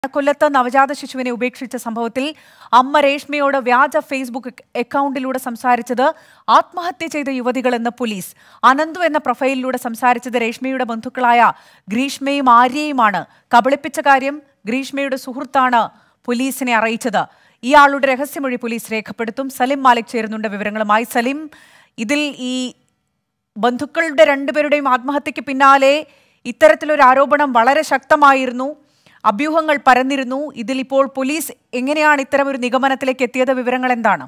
കൊല്ലത്ത് നവജാത ശിശുവിനെ ഉപേക്ഷിച്ച സംഭവത്തിൽ അമ്മ രേഷ്മയോട് വ്യാജ ഫേസ്ബുക്ക് അക്കൗണ്ടിലൂടെ സംസാരിച്ചത് ആത്മഹത്യ ചെയ്ത യുവതികളെന്ന് പോലീസ് അനന്തു എന്ന പ്രൊഫൈലിലൂടെ സംസാരിച്ചത് രേഷ്മയുടെ ബന്ധുക്കളായ ഗ്രീഷ്മയും ആര്യയുമാണ് കബളിപ്പിച്ച കാര്യം ഗ്രീഷ്മയുടെ സുഹൃത്താണ് പോലീസിനെ അറിയിച്ചത് ഇയാളുടെ രഹസ്യമൊഴി പോലീസ് രേഖപ്പെടുത്തും സലിം മാലിക് ചേരുന്നുണ്ട് വിവരങ്ങളുമായി സലിം ഇതിൽ ഈ ബന്ധുക്കളുടെ രണ്ടുപേരുടെയും ആത്മഹത്യക്ക് പിന്നാലെ ഇത്തരത്തിലൊരു ആരോപണം വളരെ ശക്തമായിരുന്നു അഭ്യൂഹങ്ങൾ പരന്നിരുന്നു ഇതിൽ ഇപ്പോൾ പോലീസ് എങ്ങനെയാണ് ഇത്തരം ഒരു നിഗമനത്തിലേക്ക് എത്തിയത് വിവരങ്ങൾ എന്താണ്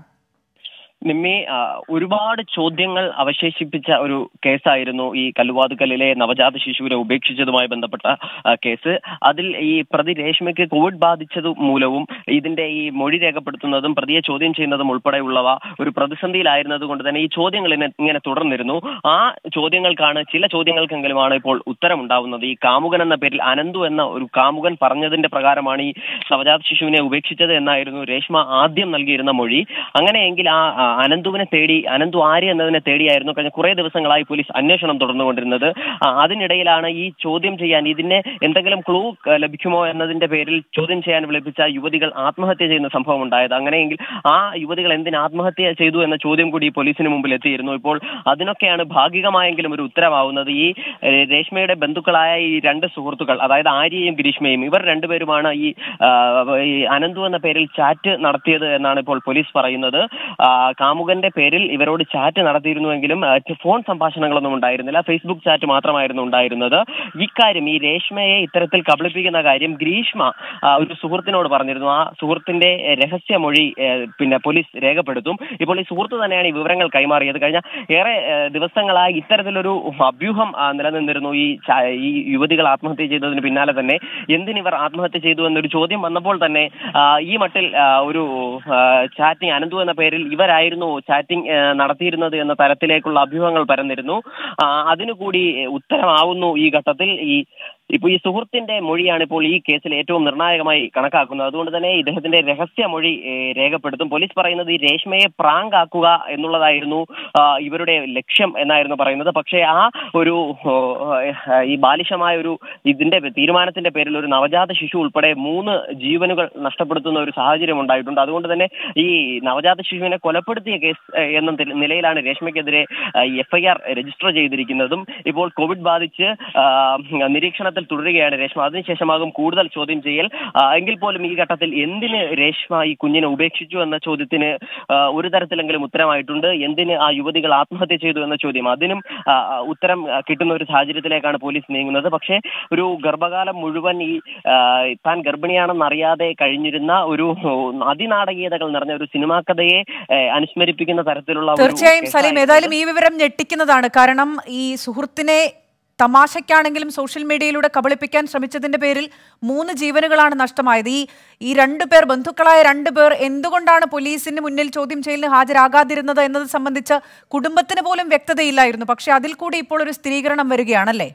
നിമ്മി ആ, ഒരുപാട് ചോദ്യങ്ങൾ അവശേഷിപ്പിച്ച ഒരു കേസായിരുന്നു ഈ കല്ലുവാതുക്കലിലെ നവജാത ശിശുവിനെ ഉപേക്ഷിച്ചതുമായി ബന്ധപ്പെട്ട ആ, കേസ് അതിൽ ഈ പ്രതി രേഷ്മയ്ക്ക് കോവിഡ് ബാധിച്ചത് മൂലവും ഇതിന്റെ ഈ മൊഴി രേഖപ്പെടുത്തുന്നതും പ്രതിയെ ചോദ്യം ചെയ്യുന്നതും ഉൾപ്പെടെയുള്ളവ ഒരു പ്രതിസന്ധിയിലായിരുന്നത് കൊണ്ട് തന്നെ ഈ ചോദ്യങ്ങൾ ഇങ്ങനെ- ഇങ്ങനെ തുടർന്നിരുന്നു ആ ചോദ്യങ്ങൾക്കാണ് ചില ചോദ്യങ്ങൾക്കെങ്കിലുമാണ് ഇപ്പോൾ ഉത്തരമുണ്ടാവുന്നത് ഈ കാമുകൻ എന്ന പേരിൽ അനന്തു എന്ന ഒരു കാമുകൻ പറഞ്ഞതിന്റെ പ്രകാരമാണ് ഈ നവജാത ശിശുവിനെ ഉപേക്ഷിച്ചത് എന്നായിരുന്നു രേഷ്മ ആദ്യം നൽകിയിരുന്ന മൊഴി അങ്ങനെയെങ്കിൽ ആ ആ, അനന്തുവിനെ തേടി അനന്തു ആര്യ എന്നതിനെ തേടിയായിരുന്നു കഴിഞ്ഞ കുറെ ദിവസങ്ങളായി പോലീസ് അന്വേഷണം തുടർന്നുകൊണ്ടിരുന്നത് ആ, അതിനിടയിലാണ് ഈ ചോദ്യം ചെയ്യാൻ ഇതിനെ എന്തെങ്കിലും ക്ലൂ ലഭിക്കുമോ എന്നതിന്റെ പേരിൽ ചോദ്യം ചെയ്യാൻ വിളിപ്പിച്ച യുവതികൾ ആത്മഹത്യ ചെയ്യുന്ന സംഭവം ഉണ്ടായത് അങ്ങനെയെങ്കിൽ ആ യുവതികൾ എന്തിന് ആത്മഹത്യ ചെയ്തു എന്ന ചോദ്യം കൂടി പോലീസിന് മുമ്പിൽ എത്തിയിരുന്നു ഇപ്പോൾ അതിനൊക്കെയാണ് ഭാഗികമായെങ്കിലും ഒരു ഉത്തരമാവുന്നത് ഈ ഏഹ്, രേഷ്മയുടെ ബന്ധുക്കളായ ഈ രണ്ട് സുഹൃത്തുക്കൾ അതായത് ആര്യയും ഗ്രീഷ്മയും ഇവർ രണ്ടുപേരുമാണ് ഈ ആ, ഈ അനന്തു എന്ന പേരിൽ ചാറ്റ് നടത്തിയത് എന്നാണ് ഇപ്പോൾ പോലീസ് പറയുന്നത് ആ, കാമുകന്റെ പേരിൽ ഇവരോട് ചാറ്റ് നടത്തിയിരുന്നുവെങ്കിലും ആ, ഫോൺ സംഭാഷണങ്ങളൊന്നും ഉണ്ടായിരുന്നില്ല ഫേസ്ബുക്ക് ചാറ്റ് മാത്രമായിരുന്നു ഉണ്ടായിരുന്നത് ഇക്കാര്യം ഈ രേഷ്മയെ ഇത്തരത്തിൽ കബളിപ്പിക്കുന്ന കാര്യം ഗ്രീഷ്മ ആ, ഒരു സുഹൃത്തിനോട് പറഞ്ഞിരുന്നു ആ സുഹൃത്തിന്റെ ഏഹ്, രഹസ്യമൊഴി ഏഹ്, പിന്നെ പോലീസ് രേഖപ്പെടുത്തും ഇപ്പോൾ ഈ സുഹൃത്ത് തന്നെയാണ് ഈ വിവരങ്ങൾ കൈമാറിയത് കഴിഞ്ഞ ഏറെ ഏഹ്, ദിവസങ്ങളായി ഇത്തരത്തിലൊരു അഭ്യൂഹം ആ, നിലനിന്നിരുന്നു ഈ ച- ഈ യുവതികൾ ആത്മഹത്യ ചെയ്തതിന് പിന്നാലെ തന്നെ എന്തിനിവർ ആത്മഹത്യ ചെയ്തു എന്നൊരു ചോദ്യം വന്നപ്പോൾ തന്നെ ആ, ഈ മട്ടിൽ ആ, ഒരു ചാറ്റിംഗ് അനന്തു എന്ന പേരിൽ ഇവരായിരുന്നു ചാറ്റിംഗ് നടത്തിയിരുന്നത് എന്ന തരത്തിലേക്കുള്ള അഭ്യൂഹങ്ങൾ പരന്നിരുന്നു ആ, അതിനു കൂടി ഉത്തരമാവുന്നു ഈ ഘട്ടത്തിൽ ഈ ഇപ്പൊ ഈ സുഹൃത്തിന്റെ മൊഴിയാണ് ഇപ്പോൾ ഈ കേസിൽ ഏറ്റവും നിർണായകമായി കണക്കാക്കുന്നത് അതുകൊണ്ട് തന്നെ ഇദ്ദേഹത്തിന്റെ രഹസ്യ മൊഴി ഏഹ്, രേഖപ്പെടുത്തും പോലീസ് പറയുന്നത് ഈ രേഷ്മയെ പ്രാങ്ക് ആക്കുക എന്നുള്ളതായിരുന്നു ആ, ഇവരുടെ ലക്ഷ്യം എന്നായിരുന്നു പറയുന്നത് പക്ഷേ ആ ഒരു ഓ, ഏഹ്, ഈ ബാലിശമായ ഒരു ഇതിന്റെ തീരുമാനത്തിന്റെ പേരിൽ ഒരു നവജാത ശിശു ഉൾപ്പെടെ മൂന്ന് ജീവനുകൾ നഷ്ടപ്പെടുത്തുന്ന ഒരു സാഹചര്യം ഉണ്ടായിട്ടുണ്ട് അതുകൊണ്ട് തന്നെ ഈ നവജാത ശിശുവിനെ കൊലപ്പെടുത്തിയ കേസ് ഏഹ്, എന്ന തി- നിലയിലാണ് രേഷ്മയ്ക്കെതിരെ എഫ്ഐആർ രജിസ്റ്റർ ചെയ്തിരിക്കുന്നതും ഇപ്പോൾ കോവിഡ് ബാധിച്ച് ആ, നിരീക്ഷണത്തിൽ തുടരുകയാണ് രേഷ്മ അതിനുശേഷമാകും കൂടുതൽ ചോദ്യം ചെയ്യൽ ആ, എങ്കിൽ പോലും ഈ ഘട്ടത്തിൽ എന്തിന് രേഷ്മ ഈ കുഞ്ഞിനെ ഉപേക്ഷിച്ചു എന്ന ചോദ്യത്തിന് ആ, ഒരു തരത്തിലെങ്കിലും ഉത്തരമായിട്ടുണ്ട് എന്തിന് ആ യുവതികൾ ആത്മഹത്യ ചെയ്തു എന്ന ചോദ്യം അതിനും ആ, ആ, ഉത്തരം ആ, കിട്ടുന്ന ഒരു സാഹചര്യത്തിലേക്കാണ് പോലീസ് നീങ്ങുന്നത് പക്ഷേ ഒരു ഗർഭകാലം മുഴുവൻ ഈ ആ, താൻ ഗർഭിണിയാണെന്ന് അറിയാതെ കഴിഞ്ഞിരുന്ന ഒരു ഓ, അതിനാടകീയതകൾ നിറഞ്ഞ ഒരു സിനിമാ കഥയെ ഏ, അനുസ്മരിപ്പിക്കുന്ന തരത്തിലുള്ള ഒരു തീർച്ചയായും സലീം കേസായിരുന്നു. ഏതായാലും ഈ വിവരം ഞെട്ടിക്കുന്നതാണ് കാരണം ഈ സുഹൃത്തിനെ തമാശയ്ക്കാണെങ്കിലും സോഷ്യൽ മീഡിയയിലൂടെ കബളിപ്പിക്കാൻ ശ്രമിച്ചതിന്റെ പേരിൽ മൂന്ന് ജീവനുകളാണ് നഷ്ടമായത് ഈ ഈ രണ്ടു പേർ ബന്ധുക്കളായ രണ്ടു പേർ എന്തുകൊണ്ടാണ് പോലീസിന് മുന്നിൽ ചോദ്യം ചെയ്യലിന് ഹാജരാകാതിരുന്നത് എന്നത് സംബന്ധിച്ച് കുടുംബത്തിന് പോലും വ്യക്തതയില്ലായിരുന്നു പക്ഷെ അതിൽ കൂടി ഇപ്പോൾ ഒരു സ്ഥിരീകരണം വരികയാണല്ലേ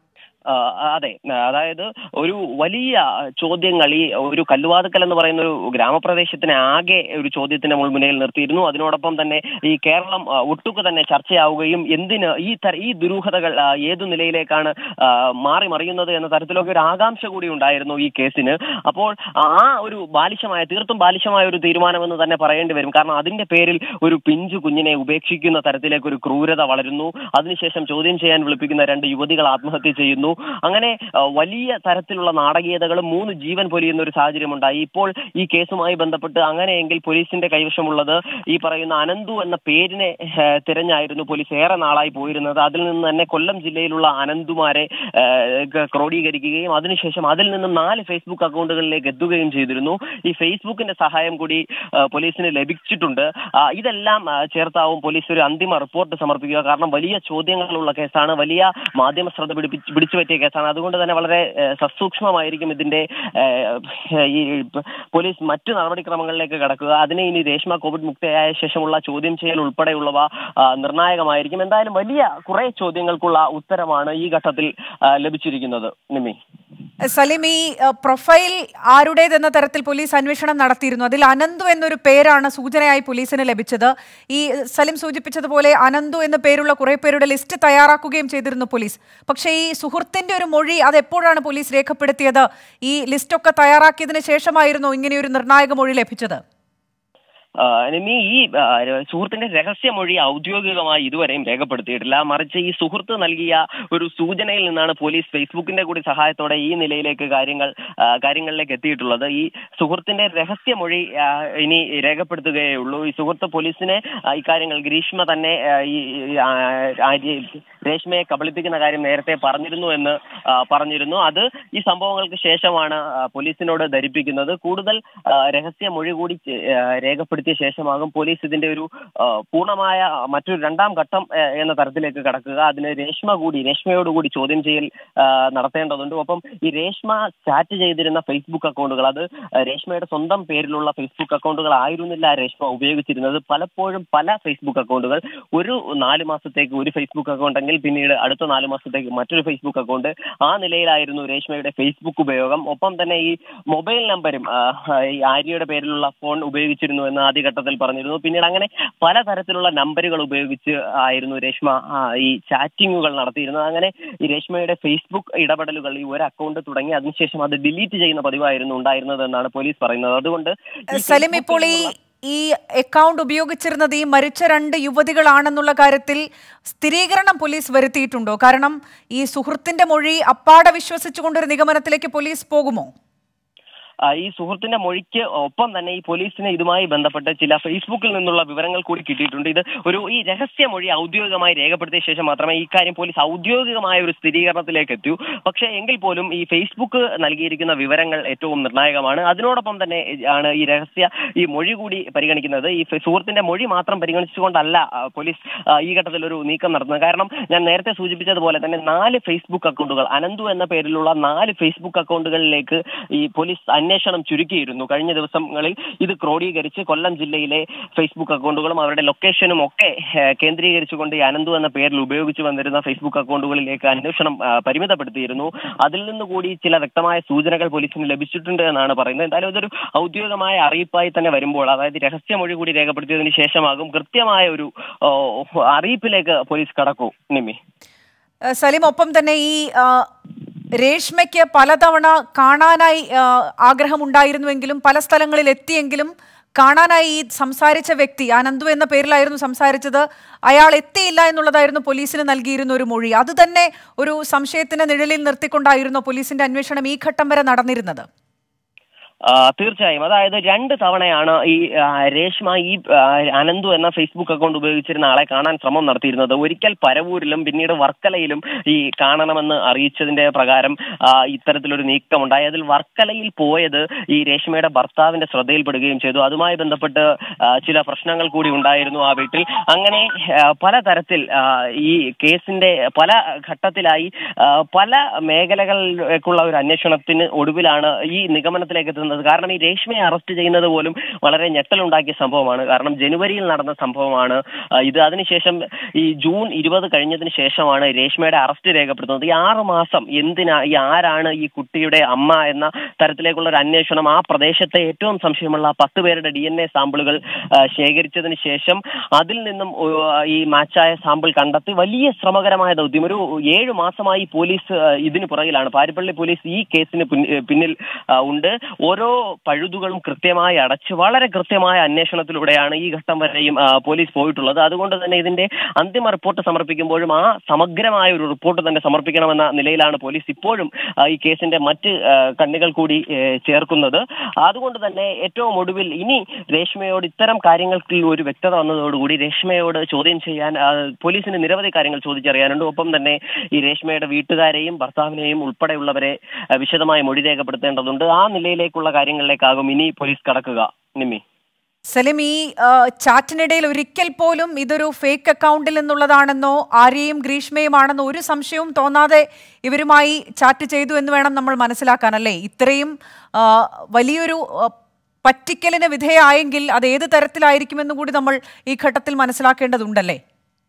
ആ, അതെ അതായത് ഒരു വലിയ ചോദ്യങ്ങൾ ഈ ഒരു കല്ലുവാതുക്കൽ എന്ന് പറയുന്ന ഒരു ഗ്രാമപ്രദേശത്തിനെ ആകെ ഒരു ചോദ്യത്തിന്റെ മുൾമുനയിൽ നിർത്തിയിരുന്നു അതിനോടൊപ്പം തന്നെ ഈ കേരളം ആ, ഒട്ടുക്ക് തന്നെ ചർച്ചയാവുകയും എന്തിന് ഈ തര ഈ ദുരൂഹതകൾ ആ, ഏതു നിലയിലേക്കാണ് ആ, മാറി മറിയുന്നത് എന്ന തരത്തിലൊക്കെ ഒരു ആകാംക്ഷ കൂടി ഉണ്ടായിരുന്നു ഈ കേസിന് അപ്പോൾ ആ ഒരു ബാലിശമായ തീർത്തും ബാലിശമായ ഒരു തീരുമാനമെന്ന് തന്നെ പറയേണ്ടി വരും കാരണം അതിന്റെ പേരിൽ ഒരു പിഞ്ചു കുഞ്ഞിനെ ഉപേക്ഷിക്കുന്ന തരത്തിലേക്ക് ഒരു ക്രൂരത വളരുന്നു അതിനുശേഷം ചോദ്യം ചെയ്യാൻ വിളിപ്പിക്കുന്ന രണ്ട് യുവതികൾ ആത്മഹത്യ ചെയ്യുന്നു അങ്ങനെ ആ, വലിയ തരത്തിലുള്ള നാടകീയതകളും മൂന്ന് ജീവൻ പൊലിയുന്ന ഒരു സാഹചര്യം ഉണ്ടായി ഇപ്പോൾ ഈ കേസുമായി ബന്ധപ്പെട്ട് അങ്ങനെയെങ്കിൽ പോലീസിന്റെ കൈവശമുള്ളത് ഈ പറയുന്ന അനന്തു എന്ന പേരിനെ ഏ, തിരഞ്ഞായിരുന്നു പോലീസ് ഏറെ നാളായി പോയിരുന്നത് അതിൽ നിന്ന് തന്നെ കൊല്ലം ജില്ലയിലുള്ള അനന്തുമാരെ ഏ, ക- ക്രോഡീകരിക്കുകയും അതിനുശേഷം അതിൽ നിന്ന് നാല് ഫേസ്ബുക്ക് അക്കൗണ്ടുകളിലേക്ക് എത്തുകയും ചെയ്തിരുന്നു ഈ ഫേസ്ബുക്കിന്റെ സഹായം കൂടി ആ, പോലീസിന് ലഭിച്ചിട്ടുണ്ട് ആ, ഇതെല്ലാം ആ, ചേർത്താവും പോലീസ് ഒരു അന്തിമ റിപ്പോർട്ട് സമർപ്പിക്കുക കാരണം വലിയ ചോദ്യങ്ങളുള്ള കേസാണ് വലിയ മാധ്യമ ശ്രദ്ധ പിടിപ്പിച്ച് പിടിച്ചു പറ്റിയ കേസാണ് അതുകൊണ്ട് തന്നെ വളരെ ഏ, സസൂക്ഷ്മമായിരിക്കും ഇതിന്റെ ഏ, ഈ പോലീസ് മറ്റു നടപടിക്രമങ്ങളിലേക്ക് കടക്കുക അതിനെ ഇനി രേഷ്മ കോവിഡ് മുക്തയായ ശേഷമുള്ള ചോദ്യം ചെയ്യൽ ഉൾപ്പെടെയുള്ളവ ആ, നിർണായകമായിരിക്കും എന്തായാലും വലിയ കുറെ ചോദ്യങ്ങൾക്കുള്ള ഉത്തരമാണ് ഈ ഘട്ടത്തിൽ ആ, ലഭിച്ചിരിക്കുന്നത് നിമി സലിം ഈ അഹ്, പ്രൊഫൈൽ ആരുടേതെന്ന തരത്തിൽ പോലീസ് അന്വേഷണം നടത്തിയിരുന്നു അതിൽ അനന്തു എന്നൊരു പേരാണ് സൂചനയായി പോലീസിന് ലഭിച്ചത് ഈ സലിം സൂചിപ്പിച്ചതുപോലെ അനന്തു എന്ന പേരുള്ള കുറെ പേരുടെ ലിസ്റ്റ് തയ്യാറാക്കുകയും ചെയ്തിരുന്നു പോലീസ് പക്ഷേ ഈ സുഹൃത്തിന്റെ ഒരു മൊഴി അത് എപ്പോഴാണ് പോലീസ് രേഖപ്പെടുത്തിയത് ഈ ലിസ്റ്റൊക്കെ തയ്യാറാക്കിയതിന് ശേഷമായിരുന്നു ഇങ്ങനെയൊരു നിർണായക മൊഴി ലഭിച്ചത് ആ, നിമ്മി ഈ ആ, സുഹൃത്തിന്റെ രഹസ്യമൊഴി ഔദ്യോഗികമായി ഇതുവരെയും രേഖപ്പെടുത്തിയിട്ടില്ല മറിച്ച് ഈ സുഹൃത്ത് നൽകിയ ഒരു സൂചനയിൽ നിന്നാണ് പോലീസ് ഫേസ്ബുക്കിന്റെ കൂടി സഹായത്തോടെ ഈ നിലയിലേക്ക് കാര്യങ്ങൾ ആ, കാര്യങ്ങളിലേക്ക് എത്തിയിട്ടുള്ളത് ഈ സുഹൃത്തിന്റെ രഹസ്യമൊഴി ആ, ഇനി രേഖപ്പെടുത്തുകയേ ഉള്ളൂ ഈ സുഹൃത്ത് പോലീസിനെ ആ, ഇക്കാര്യങ്ങൾ ഗ്രീഷ്മ തന്നെ ആ, ഈ ഈ, ആ, ആര്യ- രേഷ്മയെ കബളിപ്പിക്കുന്ന കാര്യം നേരത്തെ പറഞ്ഞിരുന്നു എന്ന് ആ, പറഞ്ഞിരുന്നു അത് ഈ സംഭവങ്ങൾക്ക് ശേഷമാണ് ആ, പോലീസിനോട് ധരിപ്പിക്കുന്നത് കൂടുതൽ ആ, രഹസ്യമൊഴി കൂടി ചെ- ആ, രേഖപ്പെടുത്തിയ ശേഷമാകും പോലീസ് ഇതിന്റെ ഒരു ആ, പൂർണ്ണമായ മറ്റൊരു രണ്ടാം ഘട്ടം ആ, എന്ന തരത്തിലേക്ക് കടക്കുക അതിന് രേഷ്മ കൂടി രേഷ്മയോടുകൂടി ചോദ്യം ചെയ്യൽ ആ, നടത്തേണ്ടതുണ്ട് ഒപ്പം ഈ രേഷ്മ ചാറ്റ് ചെയ്തിരുന്ന ഫേസ്ബുക്ക് അക്കൗണ്ടുകൾ അത് രേഷ്മയുടെ സ്വന്തം പേരിലുള്ള ഫേസ്ബുക്ക് അക്കൗണ്ടുകൾ ആയിരുന്നില്ല രേഷ്മ ഉപയോഗിച്ചിരുന്നത് പലപ്പോഴും പല ഫേസ്ബുക്ക് അക്കൗണ്ടുകൾ ഒരു നാല് മാസത്തേക്ക് ഒരു ഫേസ്ബുക്ക് അക്കൗണ്ട് എങ്കിൽ പിന്നീട് അടുത്ത നാല് മാസത്തേക്ക് മറ്റൊരു ഫേസ്ബുക്ക് അക്കൗണ്ട് ആ നിലയിലായിരുന്നു രേഷ്മയുടെ ഫേസ്ബുക്ക് ഉപയോഗം ഒപ്പം തന്നെ ഈ മൊബൈൽ നമ്പരും ആ, ഈ ആര്യയുടെ പേരിലുള്ള ഫോൺ ഉപയോഗിച്ചിരുന്നു എന്ന് ആദ്യഘട്ടത്തിൽ പറഞ്ഞിരുന്നു പിന്നീട് അങ്ങനെ പലതരത്തിലുള്ള നമ്പറുകൾ ഉപയോഗിച്ച് ആയിരുന്നു രേഷ്മ ആ, ഈ ചാറ്റിങ്ങുകൾ നടത്തിയിരുന്നത് അങ്ങനെ ഈ രേഷ്മയുടെ ഫേസ്ബുക്ക് ഇടപെടലുകൾ ഈ ഒരു അക്കൗണ്ട് തുടങ്ങി അതിനുശേഷം അത് ഡിലീറ്റ് ചെയ്യുന്ന പതിവായിരുന്നു ഉണ്ടായിരുന്നത് എന്നാണ് പോലീസ് പറയുന്നത് അതുകൊണ്ട് ഈ സലിം ഇപ്പോൾ ഈ ഫേസ്ബുക്കിൽ ഈ അക്കൗണ്ട് ഉപയോഗിച്ചിരുന്നത് ഈ മരിച്ച രണ്ട് യുവതികളാണെന്നുള്ള കാര്യത്തിൽ സ്ഥിരീകരണം പോലീസ് വരുത്തിയിട്ടുണ്ടോ കാരണം ഈ സുഹൃത്തിന്റെ മൊഴി അപ്പാടെ വിശ്വസിച്ചുകൊണ്ടൊരു നിഗമനത്തിലേക്ക് പോലീസ് പോകുമോ ആ, ഈ സുഹൃത്തിന്റെ മൊഴിക്ക് ഒപ്പം തന്നെ ഈ പോലീസിന് ഇതുമായി ബന്ധപ്പെട്ട് ചില ഫേസ്ബുക്കിൽ നിന്നുള്ള വിവരങ്ങൾ കൂടി കിട്ടിയിട്ടുണ്ട് ഇത് ഒരു ഈ രഹസ്യ മൊഴി ഔദ്യോഗികമായി രേഖപ്പെടുത്തിയ ശേഷം മാത്രമേ ഈ കാര്യം പോലീസ് ഔദ്യോഗികമായ ഒരു സ്ഥിരീകരണത്തിലേക്ക് എത്തൂ പക്ഷേ എങ്കിൽ പോലും ഈ ഫേസ്ബുക്ക് നൽകിയിരിക്കുന്ന വിവരങ്ങൾ ഏറ്റവും നിർണായകമാണ് അതിനോടൊപ്പം തന്നെ ആണ് ഈ രഹസ്യ ഈ മൊഴി കൂടി പരിഗണിക്കുന്നത് ഈ ഫെ- സുഹൃത്തിന്റെ മൊഴി മാത്രം പരിഗണിച്ചുകൊണ്ടല്ല ആ, പോലീസ് ആ, ഈ ഘട്ടത്തിൽ ഒരു നീക്കം നടത്തുന്നത് കാരണം ഞാൻ നേരത്തെ സൂചിപ്പിച്ചതുപോലെ തന്നെ നാല് ഫേസ്ബുക്ക് അക്കൗണ്ടുകൾ അനന്തു എന്ന പേരിലുള്ള നാല് ഫേസ്ബുക്ക് അക്കൗണ്ടുകളിലേക്ക് ഈ പോലീസ് അന്വേഷണം ചുരുക്കിയിരുന്നു കഴിഞ്ഞ ദിവസങ്ങളിൽ ഇത് ക്രോഡീകരിച്ച് കൊല്ലം ജില്ലയിലെ ഫേസ്ബുക്ക് അക്കൗണ്ടുകളും അവരുടെ ലൊക്കേഷനും ഒക്കെ ഏഹ്, കേന്ദ്രീകരിച്ചുകൊണ്ട് ഈ അനന്തു എന്ന പേരിൽ ഉപയോഗിച്ചു വന്നിരുന്ന ഫേസ്ബുക്ക് അക്കൗണ്ടുകളിലേക്ക് അന്വേഷണം ആ, പരിമിതപ്പെടുത്തിയിരുന്നു അതിൽ നിന്ന് കൂടി ചില വ്യക്തമായ സൂചനകൾ പോലീസിന് ലഭിച്ചിട്ടുണ്ട് എന്നാണ് പറയുന്നത് എന്തായാലും ഇതൊരു ഔദ്യോഗികമായ അറിയിപ്പായി തന്നെ വരുമ്പോൾ അതായത് രഹസ്യമൊഴി കൂടി രേഖപ്പെടുത്തിയതിനു ശേഷമാകും കൃത്യമായ ഒരു ഓ, അറിയിപ്പിലേക്ക് പോലീസ് കടക്കൂ നിമ്മി ഏഹ് സലിം ഒപ്പം തന്നെ ഈ ആ, രേഷ്മയ്ക്ക് പലതവണ കാണാനായി ആ, ആഗ്രഹമുണ്ടായിരുന്നുവെങ്കിലും പല സ്ഥലങ്ങളിൽ എത്തിയെങ്കിലും കാണാനായി ഈ സംസാരിച്ച വ്യക്തി അനന്തു എന്ന പേരിലായിരുന്നു സംസാരിച്ചത് അയാൾ എത്തിയില്ല എന്നുള്ളതായിരുന്നു പോലീസിന് നൽകിയിരുന്ന ഒരു മൊഴി അത് തന്നെ ഒരു സംശയത്തിന്റെ നിഴലിൽ നിർത്തിക്കൊണ്ടായിരുന്നു പോലീസിന്റെ അന്വേഷണം ഈ ഘട്ടം വരെ നടന്നിരുന്നത് ആ, തീർച്ചയായും അതായത് രണ്ട് തവണയാണ് ഈ ആ, രേഷ്മ ഈ ആ, അനന്തു എന്ന ഫേസ്ബുക്ക് അക്കൗണ്ട് ഉപയോഗിച്ചിരുന്ന ആളെ കാണാൻ ശ്രമം നടത്തിയിരുന്നത് ഒരിക്കൽ പരവൂരിലും പിന്നീട് വർക്കലയിലും ഈ കാണണമെന്ന് അറിയിച്ചതിന്റെ പ്രകാരം ആ, ഇത്തരത്തിലൊരു നീക്കമുണ്ടായി അതിൽ വർക്കലയിൽ പോയത് ഈ രേഷ്മയുടെ ഭർത്താവിന്റെ ശ്രദ്ധയിൽപ്പെടുകയും ചെയ്തു അതുമായി ബന്ധപ്പെട്ട് ആ, ചില പ്രശ്നങ്ങൾ കൂടി ഉണ്ടായിരുന്നു ആ വീട്ടിൽ അങ്ങനെ ആ, പലതരത്തിൽ ആ, ഈ കേസിന്റെ പല ഘട്ടത്തിലായി ആ, പല മേഖലകളിലേക്കുള്ള ഒരു അന്വേഷണത്തിന് ഒടുവിലാണ് ഈ നിഗമനത്തിലേക്ക് എത്തുന്നത് കാരണം ഈ രേഷ്മയെ അറസ്റ്റ് ചെയ്യുന്നത് പോലും വളരെ ഞെട്ടലുണ്ടാക്കിയ സംഭവമാണ് കാരണം ജനുവരിയിൽ നടന്ന സംഭവമാണ് ആ, ഇത് അതിനുശേഷം ഈ ജൂൺ ഇരുപത് കഴിഞ്ഞതിന് ശേഷമാണ് രേഷ്മയുടെ അറസ്റ്റ് രേഖപ്പെടുത്തുന്നത് ഈ ആറ് മാസം എന്തിനാ ഈ ആരാണ് ഈ കുട്ടിയുടെ അമ്മ എന്ന തരത്തിലേക്കുള്ള ഒരു അന്വേഷണം ആ പ്രദേശത്തെ ഏറ്റവും സംശയമുള്ള ആ പത്ത് പേരുടെ ഡി എൻ എ സാമ്പിളുകൾ ആ, ശേഖരിച്ചതിന് ശേഷം അതിൽ നിന്നും ഓ, ഈ മാച്ചായ സാമ്പിൾ കണ്ടെത്തി വലിയ ശ്രമകരമായ ദൗത്യം ഒരു ഏഴ് മാസമായി പോലീസ് ആ, ഇതിന് പുറകിലാണ് പാരിപ്പള്ളി പോലീസ് ഈ കേസിന് പിൻ- പിന്നിൽ ആ, ഉണ്ട് ഓരോ പഴുതുകളും കൃത്യമായി അടച്ച് വളരെ കൃത്യമായ അന്വേഷണത്തിലൂടെയാണ് ഈ ഘട്ടം വരെയും ആ, പോലീസ് പോയിട്ടുള്ളത് അതുകൊണ്ട് തന്നെ ഇതിന്റെ അന്തിമ റിപ്പോർട്ട് സമർപ്പിക്കുമ്പോഴും ആ സമഗ്രമായ ഒരു റിപ്പോർട്ട് തന്നെ സമർപ്പിക്കണമെന്ന നിലയിലാണ് പോലീസ് ഇപ്പോഴും ആ, ഈ കേസിന്റെ മറ്റ് ആ, കണ്ണികൾ കൂടി ഏ, ചേർക്കുന്നത് അതുകൊണ്ട് തന്നെ ഏറ്റവും ഒടുവിൽ ഇനി രേഷ്മയോട് ഇത്തരം കാര്യങ്ങൾക്ക് ഒരു വ്യക്തത വന്നതോടുകൂടി രേഷ്മയോട് ചോദ്യം ചെയ്യാൻ ആ, പോലീസിന് നിരവധി കാര്യങ്ങൾ ചോദിച്ചറിയാനുണ്ട് ഒപ്പം തന്നെ ഈ രേഷ്മയുടെ വീട്ടുകാരെയും ഭർത്താവിനെയും ഉൾപ്പെടെയുള്ളവരെ ആ, വിശദമായി മൊഴി രേഖപ്പെടുത്തേണ്ടതുണ്ട് ആ നിലയിലേക്കുള്ള കാര്യങ്ങളിലേക്കാകും ഇനി പോലീസ് കടക്കുക നിമ്മി സലിം ഈ ആ, ചാറ്റിനിടയിൽ ഒരിക്കൽ പോലും ഇതൊരു ഫേക്ക് അക്കൗണ്ടിൽ നിന്നുള്ളതാണെന്നോ ആരെയും ഗ്രീഷ്മയുമാണെന്നോ ഒരു സംശയവും തോന്നാതെ ഇവരുമായി ചാറ്റ് ചെയ്തു എന്ന് വേണം നമ്മൾ മനസ്സിലാക്കാൻ അല്ലേ ഇത്രയും ആ, വലിയൊരു ആ, പറ്റിക്കലിന് വിധേയമായെങ്കിൽ അത് ഏത് തരത്തിലായിരിക്കുമെന്ന് കൂടി നമ്മൾ ഈ ഘട്ടത്തിൽ മനസ്സിലാക്കേണ്ടതുണ്ടല്ലേ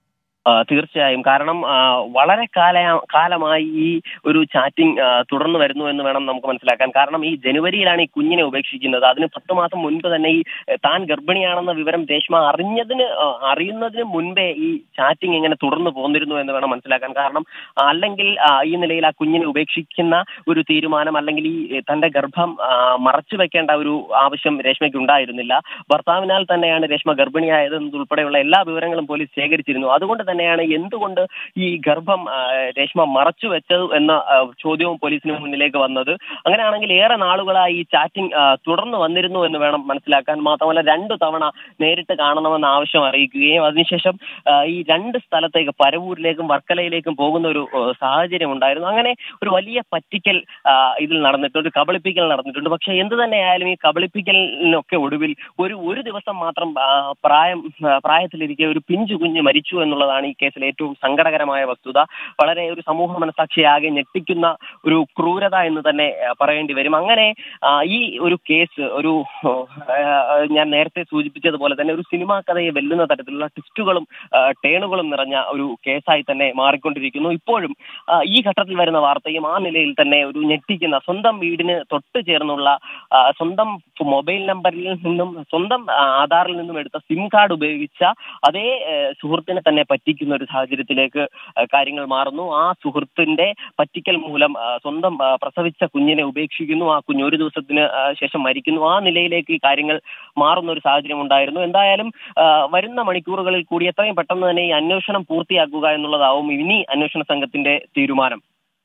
ആ, തീർച്ചയായും കാരണം ആ, വളരെ കാല കാലമായി ഈ ഒരു ചാറ്റിംഗ് തുടർന്നു വരുന്നു എന്ന് വേണം നമുക്ക് മനസ്സിലാക്കാൻ കാരണം ഈ ജനുവരിയിലാണ് ഈ കുഞ്ഞിനെ ഉപേക്ഷിക്കുന്നത് അതിന് പത്ത് മാസം മുൻപ് തന്നെ ഈ ഏ, താൻ ഗർഭിണിയാണെന്ന വിവരം രേഷ്മ അറിഞ്ഞതിന് ആ, അറിയുന്നതിന് മുൻപേ ഈ ചാറ്റിംഗ് ഇങ്ങനെ തുടർന്നു പോന്നിരുന്നു എന്ന് വേണം മനസ്സിലാക്കാൻ കാരണം ആ, അല്ലെങ്കിൽ ആ, ഈ നിലയിൽ ആ കുഞ്ഞിനെ ഉപേക്ഷിക്കുന്ന ഒരു തീരുമാനം അല്ലെങ്കിൽ ഈ ഏ, തന്റെ ഗർഭം ആ, മറച്ചു വെക്കേണ്ട ഒരു ആവശ്യം രേഷ്മയ്ക്ക് ഉണ്ടായിരുന്നില്ല ഭർത്താവിനാൽ തന്നെയാണ് രേഷ്മ ഗർഭിണിയായത് എന്നതുൾപ്പെടെയുള്ള എല്ലാ വിവരങ്ങളും പോലീസ് ശേഖരിച്ചിരുന്നു അതുകൊണ്ട് തന്നെയാണ് എന്തുകൊണ്ട് ഈ ഗർഭം ആ, രേഷ്മ മറച്ചു വെച്ചത് എന്ന ആ, ചോദ്യവും പോലീസിന് മുന്നിലേക്ക് വന്നത് അങ്ങനെയാണെങ്കിൽ ഏറെ നാളുകളായി ഈ ചാറ്റിംഗ് തുടർന്ന് വന്നിരുന്നു എന്ന് വേണം മനസ്സിലാക്കാൻ മാത്രമല്ല രണ്ടു തവണ നേരിട്ട് കാണണമെന്ന ആവശ്യം അറിയിക്കുകയും അതിനുശേഷം ആ, ഈ രണ്ട് സ്ഥലത്തേക്ക് പരവൂരിലേക്കും വർക്കലയിലേക്കും പോകുന്ന ഒരു ആ, സാഹചര്യം ഉണ്ടായിരുന്നു അങ്ങനെ ഒരു വലിയ പറ്റിക്കൽ ആ, ഇതിൽ നടന്നിട്ടുണ്ട് ഒരു കബളിപ്പിക്കൽ നടന്നിട്ടുണ്ട് പക്ഷെ എന്ത് തന്നെയായാലും ഈ കബളിപ്പിക്കലിനൊക്കെ ഒടുവിൽ ഒരു ഒരു ദിവസം മാത്രം ആ, പ്രായം ആ, പ്രായത്തിലിരിക്കെ ഒരു പിഞ്ചു കുഞ്ഞ് മരിച്ചു എന്നുള്ളതാണ് ഈ കേസിൽ ഏറ്റവും സങ്കടകരമായ വസ്തുത വളരെ ഒരു സമൂഹ മനസാക്ഷിയാകെ ഞെട്ടിക്കുന്ന ഒരു ക്രൂരത എന്ന് തന്നെ ആ, പറയേണ്ടി വരും അങ്ങനെ ആ, ഈ ഒരു കേസ് ഒരു ആ, ഞാൻ നേരത്തെ സൂചിപ്പിച്ചതുപോലെ തന്നെ ഒരു സിനിമാ കഥയെ വെല്ലുന്ന തരത്തിലുള്ള ട്വിസ്റ്റുകളും ആ, ടേണുകളും നിറഞ്ഞ ഒരു കേസായി തന്നെ മാറിക്കൊണ്ടിരിക്കുന്നു ഇപ്പോഴും ആ, ഈ ഘട്ടത്തിൽ വരുന്ന വാർത്തയും ആ നിലയിൽ തന്നെ ഒരു ഞെട്ടിക്കുന്ന സ്വന്തം വീടിന് തൊട്ട് ചേർന്നുള്ള ആ, സ്വന്തം മൊബൈൽ നമ്പറിൽ നിന്നും സ്വന്തം ആ, ആധാറിൽ നിന്നും എടുത്ത സിം കാർഡ് ഉപയോഗിച്ച അതേ ഏ, സുഹൃത്തിനെ തന്നെ പറ്റിക്കുന്ന ഒരു സാഹചര്യത്തിലേക്ക് ആ, കാര്യങ്ങൾ മാറുന്നു ആ സുഹൃത്തിന്റെ പറ്റിക്കൽ മൂലം ആ, സ്വന്തം ആ, പ്രസവിച്ച കുഞ്ഞിനെ ഉപേക്ഷിക്കുന്നു ആ കുഞ്ഞ് ഒരു ദിവസത്തിന് ആ, ശേഷം മരിക്കുന്നു ആ നിലയിലേക്ക് ഈ കാര്യങ്ങൾ മാറുന്ന ഒരു സാഹചര്യം ഉണ്ടായിരുന്നു എന്തായാലും ആ, വരുന്ന മണിക്കൂറുകളിൽ കൂടി എത്രയും പെട്ടെന്ന് തന്നെ ഈ അന്വേഷണം പൂർത്തിയാക്കുക എന്നുള്ളതാവും ഇനി അന്വേഷണ സംഘത്തിന്റെ തീരുമാനം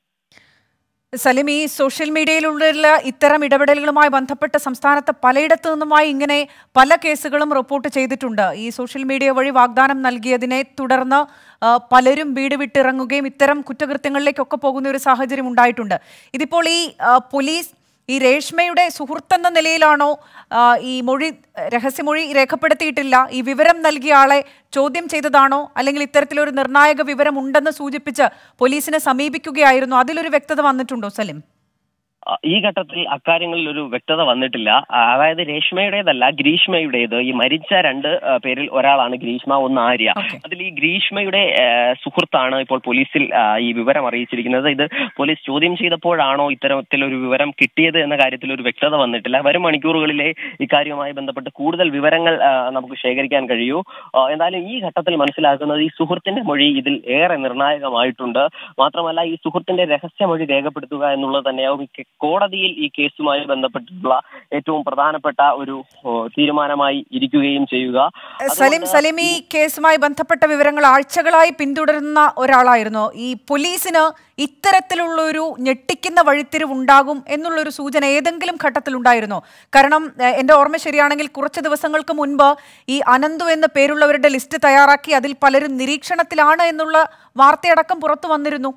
സലിം ഈ സോഷ്യൽ മീഡിയയിലുള്ള ഇത്തരം ഇടപെടലുകളുമായി ബന്ധപ്പെട്ട് സംസ്ഥാനത്ത് പലയിടത്തു നിന്നുമായി ഇങ്ങനെ പല കേസുകളും റിപ്പോർട്ട് ചെയ്തിട്ടുണ്ട് ഈ സോഷ്യൽ മീഡിയ വഴി വാഗ്ദാനം നൽകിയതിനെ തുടർന്ന് ആ, പലരും വീട് വിട്ടിറങ്ങുകയും ഇത്തരം കുറ്റകൃത്യങ്ങളിലേക്കൊക്കെ പോകുന്ന ഒരു സാഹചര്യം ഉണ്ടായിട്ടുണ്ട് ഇതിപ്പോൾ ഈ ആ, പോലീസ് ഈ രേഷ്മയുടെ സുഹൃത്തെന്ന നിലയിലാണോ ആ, ഈ മൊഴി രഹസ്യമൊഴി രേഖപ്പെടുത്തിയിട്ടില്ല ഈ വിവരം നൽകിയ ആളെ ചോദ്യം ചെയ്തതാണോ അല്ലെങ്കിൽ ഇത്തരത്തിലൊരു നിർണായക വിവരം ഉണ്ടെന്ന് സൂചിപ്പിച്ച് പോലീസിനെ സമീപിക്കുകയായിരുന്നു അതിലൊരു വ്യക്തത വന്നിട്ടുണ്ടോ സലിം ആ, ഈ ഘട്ടത്തിൽ അക്കാര്യങ്ങളിൽ ഒരു വ്യക്തത വന്നിട്ടില്ല ആ, അതായത് രേഷ്മയുടേതല്ല ഗ്രീഷ്മയുടേത് ഈ മരിച്ച രണ്ട് ആ, പേരിൽ ഒരാളാണ് ഗ്രീഷ്മ ഒന്ന് ആര്യ Okay. അതിൽ ഈ ഗ്രീഷ്മയുടെ ആ, സുഹൃത്താണ് ഇപ്പോൾ പോലീസിൽ ആ, ഈ വിവരം അറിയിച്ചിരിക്കുന്നത് ഇത് പോലീസ് ചോദ്യം ചെയ്തപ്പോഴാണോ ഇത്തരത്തിലൊരു വിവരം കിട്ടിയത് എന്ന കാര്യത്തിൽ ഒരു വ്യക്തത വന്നിട്ടില്ല വരും മണിക്കൂറുകളിലെ ഇക്കാര്യവുമായി ബന്ധപ്പെട്ട് കൂടുതൽ വിവരങ്ങൾ ആ, നമുക്ക് ശേഖരിക്കാൻ കഴിയൂ ആ, എന്തായാലും ഈ ഘട്ടത്തിൽ മനസ്സിലാക്കുന്നത് ഈ സുഹൃത്തിന്റെ മൊഴി ഇതിൽ ഏറെ നിർണായകമായിട്ടുണ്ട് മാത്രമല്ല ഈ സുഹൃത്തിന്റെ രഹസ്യമൊഴി രേഖപ്പെടുത്തുക എന്നുള്ളത് തന്നെയാവും ഈ കെ- കോടതിയിൽ ഈ കേസുമായി ബന്ധപ്പെട്ടിട്ടുള്ള ഏറ്റവും പ്രധാനപ്പെട്ട ഒരു ഓ, തീരുമാനമായി ഇരിക്കുകയും ചെയ്യുക സലിം അതുകൊണ്ട് സലിം ഈ കേസുമായി ബന്ധപ്പെട്ട വിവരങ്ങൾ ആഴ്ചകളായി പിന്തുടരുന്ന ഒരാളായിരുന്നു ഈ പോലീസിന് ഇത്തരത്തിലുള്ള ഒരു ഞെട്ടിക്കുന്ന വഴിത്തിരിവുണ്ടാകും എന്നുള്ളൊരു സൂചന ഏതെങ്കിലും ഘട്ടത്തിലുണ്ടായിരുന്നോ കാരണം ഏഹ്, എന്റെ ഓർമ്മ ശരിയാണെങ്കിൽ കുറച്ച് ദിവസങ്ങൾക്ക് മുൻപ് ഈ അനന്തു എന്ന പേരുള്ളവരുടെ ലിസ്റ്റ് തയ്യാറാക്കി അതിൽ പലരും നിരീക്ഷണത്തിലാണ് എന്നുള്ള വാർത്തയടക്കം പുറത്തു വന്നിരുന്നു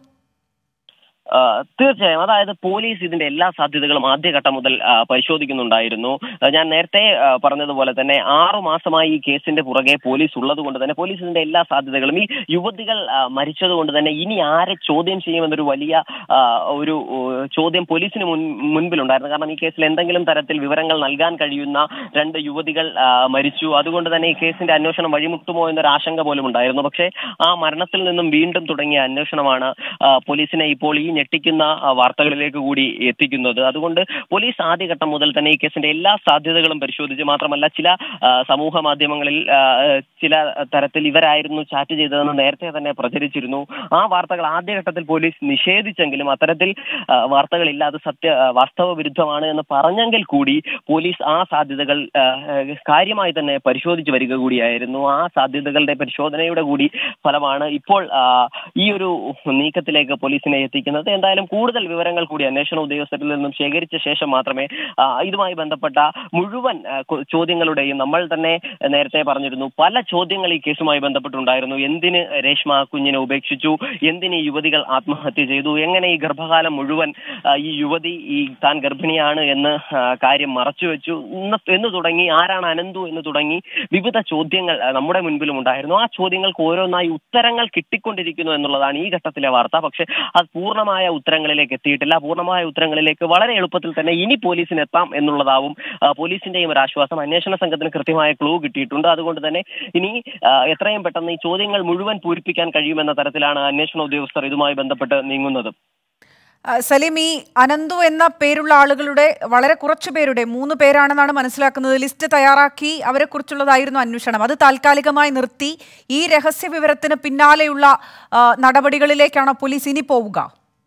ആ, തീർച്ചയായും അതായത് പോലീസ് ഇതിന്റെ എല്ലാ സാധ്യതകളും ആദ്യഘട്ടം മുതൽ ആ, പരിശോധിക്കുന്നുണ്ടായിരുന്നു ആ, ഞാൻ നേരത്തെ ആ, പറഞ്ഞതുപോലെ തന്നെ ആറു മാസമായി ഈ കേസിന്റെ പുറകെ പോലീസ് ഉള്ളത് കൊണ്ട് തന്നെ പോലീസ് ഇതിന്റെ എല്ലാ സാധ്യതകളും ഈ യുവതികൾ ആ, മരിച്ചത് കൊണ്ട് തന്നെ ഇനി ആരെ ചോദ്യം ചെയ്യുമെന്നൊരു വലിയ ആ, ഒരു ഓ, ചോദ്യം പോലീസിന് മുൻ മുൻപിലുണ്ടായിരുന്നു കാരണം ഈ കേസിൽ എന്തെങ്കിലും തരത്തിൽ വിവരങ്ങൾ നൽകാൻ കഴിയുന്ന രണ്ട് യുവതികൾ ആ, മരിച്ചു അതുകൊണ്ട് തന്നെ ഈ കേസിന്റെ അന്വേഷണം വഴിമുട്ടുമോ എന്നൊരു ആശങ്ക പോലും ഉണ്ടായിരുന്നു പക്ഷേ ആ മരണത്തിൽ നിന്നും വീണ്ടും തുടങ്ങിയ അന്വേഷണമാണ് ആ, പോലീസിനെ ഇപ്പോൾ ഈ ഞെട്ടിക്കുന്ന ആ, വാർത്തകളിലേക്ക് കൂടി എത്തിക്കുന്നത് അതുകൊണ്ട് പോലീസ് ആദ്യഘട്ടം മുതൽ തന്നെ ഈ കേസിന്റെ എല്ലാ സാധ്യതകളും പരിശോധിച്ച് മാത്രമല്ല ചില ആ, സമൂഹ മാധ്യമങ്ങളിൽ ആ, ചില തരത്തിൽ ഇവരായിരുന്നു ചാറ്റ് ചെയ്തതെന്ന് നേരത്തെ തന്നെ പ്രചരിച്ചിരുന്നു ആ വാർത്തകൾ ആദ്യഘട്ടത്തിൽ പോലീസ് നിഷേധിച്ചെങ്കിലും അത്തരത്തിൽ ആ, വാർത്തകളില്ല അത് സത്യ ആ, വാസ്തവ വിരുദ്ധമാണ് എന്ന് പറഞ്ഞെങ്കിൽ കൂടി പോലീസ് ആ സാധ്യതകൾ ആ, കാര്യമായി തന്നെ പരിശോധിച്ച് വരിക കൂടിയായിരുന്നു ആ സാധ്യതകളുടെ പരിശോധനയുടെ കൂടി ഫലമാണ് ഇപ്പോൾ ആ, ഈ ഒരു നീക്കത്തിലേക്ക് പോലീസിനെ എത്തിക്കുന്നത് എന്തായാലും കൂടുതൽ വിവരങ്ങൾ കൂടി അന്വേഷണ ഉദ്യോഗസ്ഥരിൽ നിന്നും ശേഖരിച്ച ശേഷം മാത്രമേ ആ, ഇതുമായി ബന്ധപ്പെട്ട മുഴുവൻ ആ, കൊ- ചോദ്യങ്ങളുടെയും നമ്മൾ തന്നെ നേരത്തെ പറഞ്ഞിരുന്നു പല ചോദ്യങ്ങൾ ഈ കേസുമായി ബന്ധപ്പെട്ടുണ്ടായിരുന്നു എന്തിന് രേഷ്മ ആ കുഞ്ഞിനെ ഉപേക്ഷിച്ചു എന്തിന് ഈ യുവതികൾ ആത്മഹത്യ ചെയ്തു എങ്ങനെ ഈ ഗർഭകാലം മുഴുവൻ ആ, ഈ യുവതി ഈ താൻ ഗർഭിണിയാണ് എന്ന് ആ, കാര്യം മറച്ചുവെച്ചു എന്ന് എന്ന് തുടങ്ങി ആരാണ് അനന്തു എന്ന് തുടങ്ങി വിവിധ ചോദ്യങ്ങൾ ആ, നമ്മുടെ മുൻപിലും ഉണ്ടായിരുന്നു ആ ചോദ്യങ്ങൾക്ക് ഓരോന്നായി ഉത്തരങ്ങൾ കിട്ടിക്കൊണ്ടിരിക്കുന്നു എന്നുള്ളതാണ് ഈ ഘട്ടത്തിലെ വാർത്ത പക്ഷെ അത് പൂർണ്ണമായി പൂർണ്ണമായ ഉത്തരങ്ങളിലേക്ക് എത്തിയിട്ടില്ല പൂർണ്ണമായ ഉത്തരങ്ങളിലേക്ക് വളരെ എളുപ്പത്തിൽ തന്നെ ഇനി പോലീസിന് എത്താം എന്നുള്ളതാവും ആ, പോലീസിന്റെയും ഒരു ആശ്വാസം അന്വേഷണ സംഘത്തിന് കൃത്യമായ ക്ലൂ കിട്ടിയിട്ടുണ്ട് അതുകൊണ്ട് തന്നെ ഇനി ആ, എത്രയും പെട്ടെന്ന് ഈ ചോദ്യങ്ങൾ മുഴുവൻ പൂരിപ്പിക്കാൻ കഴിയുമെന്ന തരത്തിലാണ് അന്വേഷണ ഉദ്യോഗസ്ഥർ ഇതുമായി ബന്ധപ്പെട്ട് നീങ്ങുന്നത് ആ, സലീം ഈ അനന്തു എന്ന പേരുള്ള ആളുകളുടെ വളരെ കുറച്ചു പേരുടെ മൂന്ന് പേരാണെന്നാണ് മനസ്സിലാക്കുന്നത് ലിസ്റ്റ് തയ്യാറാക്കി അവരെ കുറിച്ചുള്ളതായിരുന്നു അന്വേഷണം അത് താൽക്കാലികമായി നിർത്തി ഈ രഹസ്യ വിവരത്തിന് പിന്നാലെയുള്ള ആ, നടപടികളിലേക്കാണോ പോലീസ് ഇനി പോവുക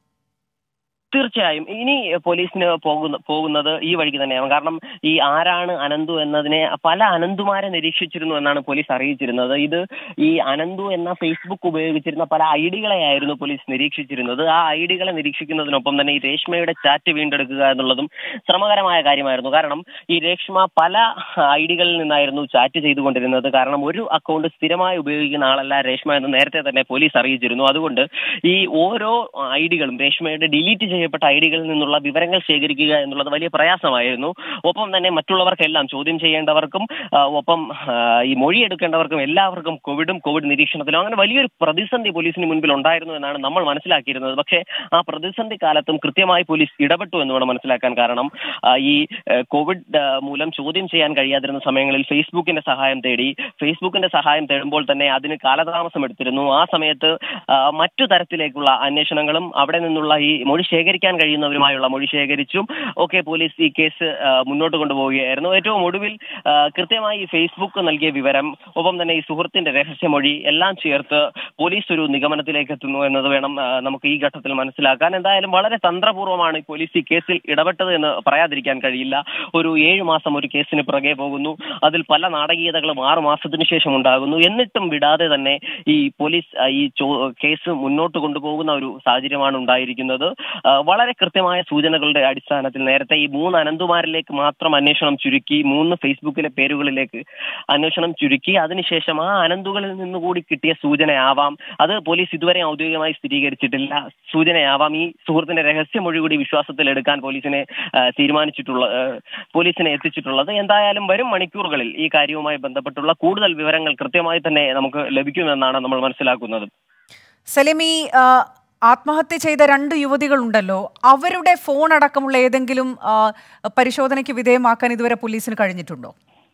തീർച്ചയായും ഇനി പോലീസിന് പോകുന്ന പോകുന്നത് ഈ വഴിക്ക് തന്നെയാണ് കാരണം ഈ ആരാണ് അനന്തു എന്നതിനെ പല അനന്തുമാരെ നിരീക്ഷിച്ചിരുന്നു എന്നാണ് പോലീസ് അറിയിച്ചിരുന്നത് ഇത് ഈ അനന്തു എന്ന ഫേസ്ബുക്ക് ഉപയോഗിച്ചിരുന്ന പല ഐഡികളെയായിരുന്നു പോലീസ് നിരീക്ഷിച്ചിരുന്നത് ആ ഐഡികളെ നിരീക്ഷിക്കുന്നതിനൊപ്പം തന്നെ ഈ രേഷ്മയുടെ ചാറ്റ് വീണ്ടെടുക്കുക എന്നുള്ളതും ശ്രമകരമായ കാര്യമായിരുന്നു കാരണം ഈ രേഷ്മ പല ഐഡികളിൽ നിന്നായിരുന്നു ചാറ്റ് ചെയ്തുകൊണ്ടിരുന്നത് കാരണം ഒരു അക്കൗണ്ട് സ്ഥിരമായി ഉപയോഗിക്കുന്ന ആളല്ല രേഷ്മ എന്ന് നേരത്തെ തന്നെ പോലീസ് അറിയിച്ചിരുന്നു അതുകൊണ്ട് ഈ ഓരോ ഐഡികളും രേഷ്മയുടെ ഡിലീറ്റ് ചെയ്യപ്പെട്ട ഐഡികളിൽ നിന്നുള്ള വിവരങ്ങൾ ശേഖരിക്കുക എന്നുള്ളത് വലിയ പ്രയാസമായിരുന്നു ഒപ്പം തന്നെ മറ്റുള്ളവർക്കെല്ലാം ചോദ്യം ചെയ്യേണ്ടവർക്കും ആ, ഒപ്പം ആ, ഈ മൊഴി എടുക്കേണ്ടവർക്കും എല്ലാവർക്കും കോവിഡും കോവിഡ് നിരീക്ഷണത്തിലും അങ്ങനെ വലിയൊരു പ്രതിസന്ധി പോലീസിന് മുൻപിൽ ഉണ്ടായിരുന്നു എന്നാണ് നമ്മൾ മനസ്സിലാക്കിയിരുന്നത് പക്ഷേ ആ പ്രതിസന്ധി കാലത്തും കൃത്യമായി പോലീസ് ഇടപെട്ടു എന്ന് വേണം മനസ്സിലാക്കാൻ കാരണം ആ, ഈ ആ, കോവിഡ് ആ, മൂലം ചോദ്യം ചെയ്യാൻ കഴിയാതിരുന്ന സമയങ്ങളിൽ ഫേസ്ബുക്കിന്റെ സഹായം തേടി ഫേസ്ബുക്കിന്റെ സഹായം തേടുമ്പോൾ തന്നെ അതിന് കാലതാമസം എടുത്തിരുന്നു ആ സമയത്ത് ആ, മറ്റു തരത്തിലേക്കുള്ള അന്വേഷണങ്ങളും അവിടെ നിന്നുള്ള ഈ മൊഴി ശേഖരിക്കാൻ കഴിയുന്നവരുമായുള്ള മൊഴി ശേഖരിച്ചും ഒക്കെ പോലീസ് ഈ കേസ് ആ, മുന്നോട്ട് കൊണ്ടുപോവുകയായിരുന്നു ഏറ്റവും ഒടുവിൽ ആ, കൃത്യമായി ഈ ഫേസ്ബുക്ക് നൽകിയ വിവരം ഒപ്പം തന്നെ ഈ സുഹൃത്തിന്റെ രഹസ്യമൊഴി എല്ലാം ചേർത്ത് പോലീസ് ഒരു നിഗമനത്തിലേക്ക് എത്തുന്നു എന്നത് വേണം ആ, നമുക്ക് ഈ ഘട്ടത്തിൽ മനസ്സിലാക്കാൻ എന്തായാലും വളരെ തന്ത്രപൂർവ്വമാണ് ഈ പോലീസ് ഈ കേസിൽ ഇടപെട്ടത് എന്ന് പറയാതിരിക്കാൻ കഴിയില്ല ഒരു ഏഴ് മാസം ഒരു കേസിന് പുറകെ പോകുന്നു അതിൽ പല നാടകീയതകളും ആറു മാസത്തിന് ശേഷം ഉണ്ടാകുന്നു എന്നിട്ടും വിടാതെ തന്നെ ഈ പോലീസ് ആ, ഈ ചോ- കേസ് മുന്നോട്ട് കൊണ്ടുപോകുന്ന ഒരു സാഹചര്യമാണ് ഉണ്ടായിരിക്കുന്നത് ആ, വളരെ കൃത്യമായ സൂചനകളുടെ അടിസ്ഥാനത്തിൽ നേരത്തെ ഈ മൂന്ന് അനന്തുമാരിലേക്ക് മാത്രം അന്വേഷണം ചുരുക്കി മൂന്ന് ഫേസ്ബുക്കിലെ പേരുകളിലേക്ക് അന്വേഷണം ചുരുക്കി അതിനുശേഷം ആ അനന്തുകളിൽ നിന്നുകൂടി കിട്ടിയ സൂചനയാവാം അത് പോലീസ് ഇതുവരെ ഔദ്യോഗികമായി സ്ഥിരീകരിച്ചിട്ടില്ല സൂചനയാവാം ഈ സുഹൃത്തിന്റെ രഹസ്യമൊഴി കൂടി വിശ്വാസത്തിൽ എടുക്കാൻ പോലീസിനെ ആ, തീരുമാനിച്ചിട്ടുള്ള ആ, പോലീസിനെ എത്തിച്ചിട്ടുള്ളത് എന്തായാലും വരും മണിക്കൂറുകളിൽ ഈ കാര്യവുമായി ബന്ധപ്പെട്ടുള്ള കൂടുതൽ വിവരങ്ങൾ കൃത്യമായി തന്നെ നമുക്ക് ലഭിക്കുമെന്നാണ് നമ്മൾ മനസ്സിലാക്കുന്നത് സലീം ഈ ആ, ആത്മഹത്യ ചെയ്ത രണ്ട് യുവതികളുണ്ടല്ലോ അവരുടെ ഫോൺ അടക്കമുള്ള ഏതെങ്കിലും ആ, പരിശോധനയ്ക്ക് വിധേയമാക്കാൻ ഇതുവരെ പോലീസിന് കഴിഞ്ഞിട്ടുണ്ടോ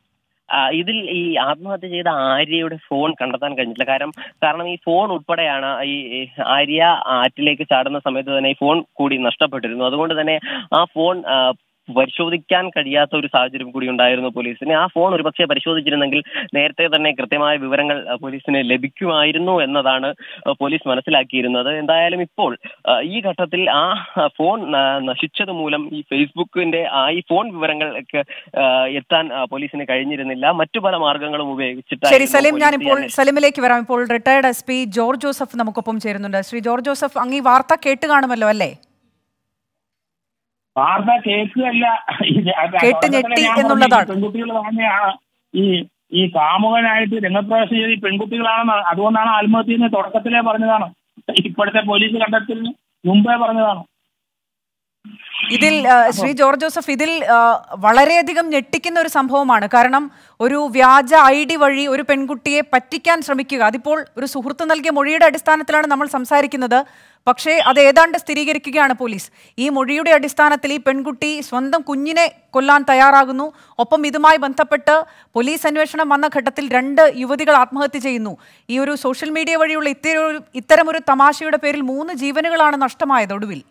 ആ, ഇതിൽ ഈ ആത്മഹത്യ ചെയ്ത ആര്യയുടെ ഫോൺ കണ്ടെത്താൻ കഴിഞ്ഞിട്ടില്ല കാരണം കാരണം ഈ ഫോൺ ഉൾപ്പെടെയാണ് ഈ ഈ ആര്യ ആറ്റിലേക്ക് ചാടുന്ന സമയത്ത് തന്നെ ഈ ഫോൺ കൂടി നഷ്ടപ്പെട്ടിരുന്നു അതുകൊണ്ട് തന്നെ ആ ഫോൺ ആ, പരിശോധിക്കാൻ കഴിയാത്ത ഒരു സാഹചര്യം കൂടി ഉണ്ടായിരുന്നു പോലീസിന് ആ ഫോൺ ഒരുപക്ഷെ പരിശോധിച്ചിരുന്നെങ്കിൽ നേരത്തെ തന്നെ കൃത്യമായ വിവരങ്ങൾ ആ, പോലീസിന് ലഭിക്കുമായിരുന്നു എന്നതാണ് ആ, പോലീസ് മനസ്സിലാക്കിയിരുന്നത് എന്തായാലും ഇപ്പോൾ ആ, ഈ ഘട്ടത്തിൽ ആ ഫോൺ ആ, നശിച്ചത് മൂലം ഈ ഫേസ്ബുക്കിന്റെ ആ ഈ ഫോൺ വിവരങ്ങളൊക്കെ ആ, എത്താൻ ആ, പോലീസിന് കഴിഞ്ഞിരുന്നില്ല മറ്റു പല മാർഗങ്ങളും ശരി ഉപയോഗിച്ചിട്ടായിരുന്നു സലീം പോലീസ് ഞാനിപ്പോൾ ഈ അന്വേഷണം സലീമിലേക്ക് വരാം ഇപ്പോൾ retired S P George Joseph നമുക്കൊപ്പം ചേരുന്നുണ്ട് ശ്രീ ജോർജ് ജോസഫ് അങ്ങ് ഈ വാർത്ത കേട്ട് കാണുമല്ലോ അല്ലേ വാർത്ത കേൾക്കുകയല്ല ഇത് അത് കേട്ട് തുടക്കത്തിലേ ഞെട്ടി ഞാൻ പറഞ്ഞു, എന്നുള്ളതാണ്. ഈ പെൺകുട്ടികൾ തന്നെയാണ് ഈ ഈ കാമുകനായിട്ട് രംഗപ്രവേശം ചെയ്ത് ഈ പെൺകുട്ടികളാണെന്ന് അതുകൊണ്ടാണ് ആത്മഹത്യ എന്ന് തുടക്കത്തിലേ പറഞ്ഞതാണ് ഇപ്പോഴത്തെ പോലീസ് കണ്ടെത്തലിന് മുമ്പേ പറഞ്ഞതാണ് ഇതിൽ ആ, ശ്രീ ജോർജ് ജോസഫ് ഇതിൽ ആ, വളരെയധികം ഞെട്ടിക്കുന്ന ഒരു സംഭവമാണ് കാരണം ഒരു വ്യാജ ഐ ഡി വഴി ഒരു പെൺകുട്ടിയെ പറ്റിക്കാൻ ശ്രമിക്കുക അതിപ്പോൾ ഒരു സുഹൃത്ത് നൽകിയ മൊഴിയുടെ അടിസ്ഥാനത്തിലാണ് നമ്മൾ സംസാരിക്കുന്നത് പക്ഷേ അത് ഏതാണ്ട് സ്ഥിരീകരിക്കുകയാണ് പോലീസ് ഈ മൊഴിയുടെ അടിസ്ഥാനത്തിൽ ഈ പെൺകുട്ടി സ്വന്തം കുഞ്ഞിനെ കൊല്ലാൻ തയ്യാറാകുന്നു ഒപ്പം ഇതുമായി ബന്ധപ്പെട്ട് പോലീസ് അന്വേഷണം വന്ന ഘട്ടത്തിൽ രണ്ട് യുവതികൾ ആത്മഹത്യ ചെയ്യുന്നു ഈ ഒരു സോഷ്യൽ മീഡിയ വഴിയുള്ള ഇത്തരം ഇത്തരമൊരു തമാശയുടെ പേരിൽ മൂന്ന് ജീവനുകളാണ് നഷ്ടമായത് ഒടുവിൽ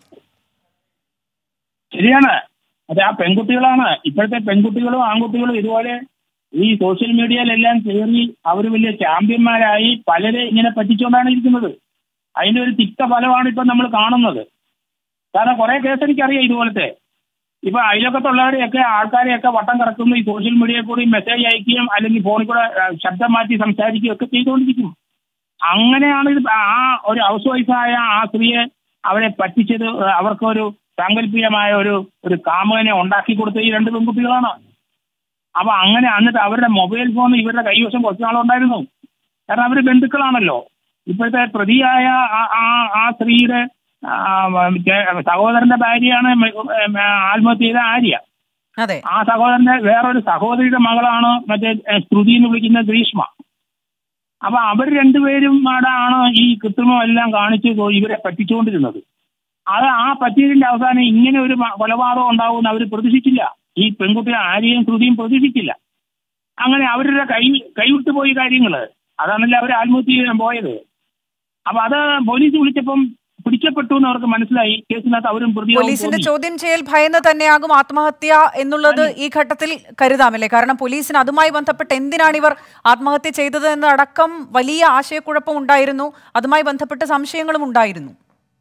ശരിയാണ് അത് ആ പെൺകുട്ടികളാണ് ഇപ്പോഴത്തെ പെൺകുട്ടികളും ആൺകുട്ടികളും ഇതുപോലെ ഈ സോഷ്യൽ മീഡിയയിലെല്ലാം കയറി അവർ വലിയ ചാമ്പ്യന്മാരായി പലരെ ഇങ്ങനെ പറ്റിച്ചുകൊണ്ടാണ് ഇരിക്കുന്നത് അതിന്റെ ഒരു തിക്ത ഫലമാണ് ഇപ്പൊ നമ്മൾ കാണുന്നത് കാരണം കുറെ കേസ് എനിക്കറിയാം ഇതുപോലത്തെ ഇപ്പൊ അയലൊക്കത്തുള്ളവരെയൊക്കെ ആൾക്കാരെയൊക്കെ വട്ടം കറക്കുന്നു ഈ സോഷ്യൽ മീഡിയയിൽ കൂടി മെസ്സേജ് അയക്കുകയും അല്ലെങ്കിൽ ഫോണിൽ കൂടെ ആ, ശബ്ദം മാറ്റി സംസാരിക്കുകയും ഒക്കെ ചെയ്തുകൊണ്ടിരിക്കും അങ്ങനെയാണ് ഇത് ആ ഒരു ഹൗസ് വൈഫായ ആ സ്ത്രീയെ അവരെ പറ്റിച്ചത് അവർക്കൊരു സാങ്കല്പികമായ ഒരു ഒരു കാമുകനെ ഉണ്ടാക്കി കൊടുത്ത ഈ രണ്ട് പെൺകുട്ടികളാണ് അപ്പൊ അങ്ങനെ എന്നിട്ട് അവരുടെ മൊബൈൽ ഫോൺ ഇവരുടെ കൈവശം കുറച്ച് നാളുണ്ടായിരുന്നു കാരണം അവര് ബന്ധുക്കളാണല്ലോ ഇപ്പോഴത്തെ പ്രതിയായ ആ- ആ ആ സ്ത്രീയുടെ ആ, ചേ- സഹോദരന്റെ ഭാര്യയാണ് മ- ഉം, ആത്മഹത്യ ചെയ്ത ആര്യ അതെ ആ സഹോദരന്റെ വേറൊരു സഹോദരിയുടെ മകളാണ് മറ്റേ ഏ, ശ്രുതി എന്ന് വിളിക്കുന്ന ഗ്രീഷ്മ അപ്പൊ അവർ രണ്ടുപേരും ആണ് ഈ കൃത്രിമം എല്ലാം കാണിച്ച് ഇവരെ പറ്റിച്ചുകൊണ്ടിരുന്നത് അത് ആ പറ്റിയതിന്റെ അവസാനം ഇങ്ങനെ ഒരു മ- കൊലപാതകം ഉണ്ടാവുമെന്ന് അവർ പ്രതീക്ഷിച്ചില്ല ഈ പെൺകുട്ടി ആരെയും ശ്രുതിയും പ്രതീക്ഷിച്ചില്ല അങ്ങനെ അവരുടെ കൈ കൈവിട്ടു പോയി കാര്യങ്ങള് അതാണല്ലോ അവർ ആത്മഹത്യ ചെയ്യാൻ പോയത് അപ്പൊ അത് പോലീസ് വിളിച്ചപ്പം പിടിക്കപ്പെട്ടു എന്ന് അവർക്ക് മനസ്സിലായി കേസിനകത്ത് അവരും പ്രതിയാവും പോലീസിന്റെ തോന്നി. ചോദ്യം ചെയ്യൽ ഭയന്ന് തന്നെയാകും ആത്മഹത്യ എന്നുള്ളത് ഈ ഘട്ടത്തിൽ കരുതാമല്ലേ കാരണം പോലീസിന് അതുമായി ബന്ധപ്പെട്ട് എന്തിനാണ് ഇവർ ആത്മഹത്യ ചെയ്തത് എന്നടക്കം വലിയ ആശയക്കുഴപ്പം ഉണ്ടായിരുന്നു അതുമായി ബന്ധപ്പെട്ട് സംശയങ്ങളും ഉണ്ടായിരുന്നു